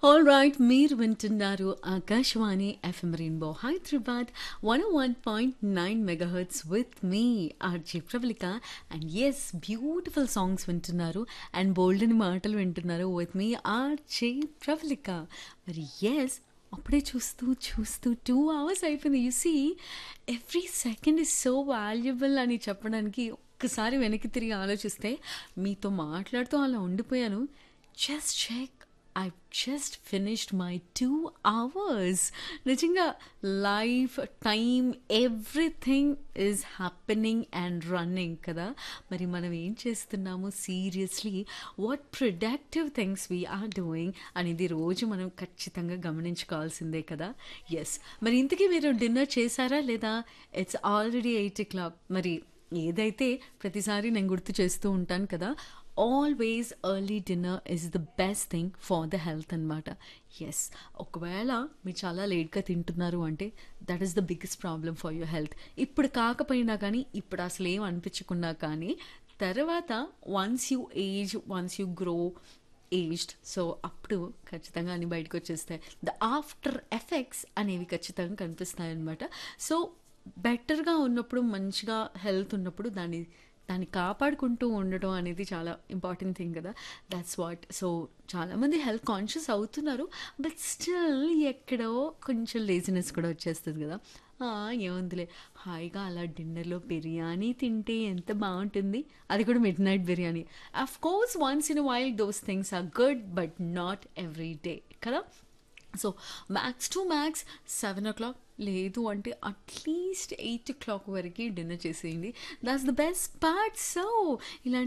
all right మీరు వింటున్నారు Akashvani FM rainbow Hyderabad one one point nine megahertz with me RJ Pravalika and yes beautiful songs వింటున్నారు and బోల్డెన్ మాటలు వింటున్నారు విత్ మీ ఆర్జే ప్రవళిక మరి ఎస్ అప్పుడే చూస్తూ చూస్తూ టూ అవర్స్ అయిపోయింది you see every second is so valuable అని చెప్పడానికి ఒక్కసారి వెనక్కి తిరిగి ఆలోచిస్తే మీతో మాట్లాడుతూ అలా ఉండిపోయాను just check I just finished my two hours నిజంగా life time everything is happening and running కదా మరి మనం ఏం చేస్తున్నాము seriously what productive things we are doing అనేది రోజు మనం ఖచ్చితంగా గమనించుకోవాల్సిందే కదా ఎస్ మరి ఇంతకీ మీరు డిన్నర్ చేశారా లేదా it's already eight o'clock మరి ఏదైతే ప్రతిసారి నేను గుర్తు చేస్తూ ఉంటాను కదా always early dinner is the best thing for the health అనమాట ఎస్ ఒకవేళ మీరు చాలా లేట్గా తింటున్నారు అంటే that is the biggest problem for your health ఇప్పుడు కాకపోయినా కానీ ఇప్పుడు అసలు ఏం అనిపించకుండా కానీ తర్వాత once you age once you grow aged so అప్పుడు ఖచ్చితంగా అన్ని బయటకు వచ్చేస్తాయి ద ఆఫ్టర్ ఎఫెక్ట్స్ అనేవి ఖచ్చితంగా కనిపిస్తాయి అనమాట సో బెటర్గా ఉన్నప్పుడు మంచిగా హెల్త్ ఉన్నప్పుడు దాన్ని దాన్ని కాపాడుకుంటూ ఉండడం అనేది చాలా ఇంపార్టెంట్ థింగ్ కదా దట్స్ వాట్ సో చాలామంది హెల్త్ కాన్షియస్ అవుతున్నారు బట్ స్టిల్ ఎక్కడో కొంచెం లేజినెస్ కూడా వచ్చేస్తుంది కదా ఏముందిలే హాయిగా అలా డిన్నర్లో బిర్యానీ తింటే ఎంత బాగుంటుంది అది కూడా midnight biryani of course once in while those things are good but not every day కదా so max to max seven o'clock లేదు అంటే అట్లీస్ట్ ఎయిట్ ఓ క్లాక్ వరకు డిన్నర్ చేసేయండి that's the best part so ఇలాంటి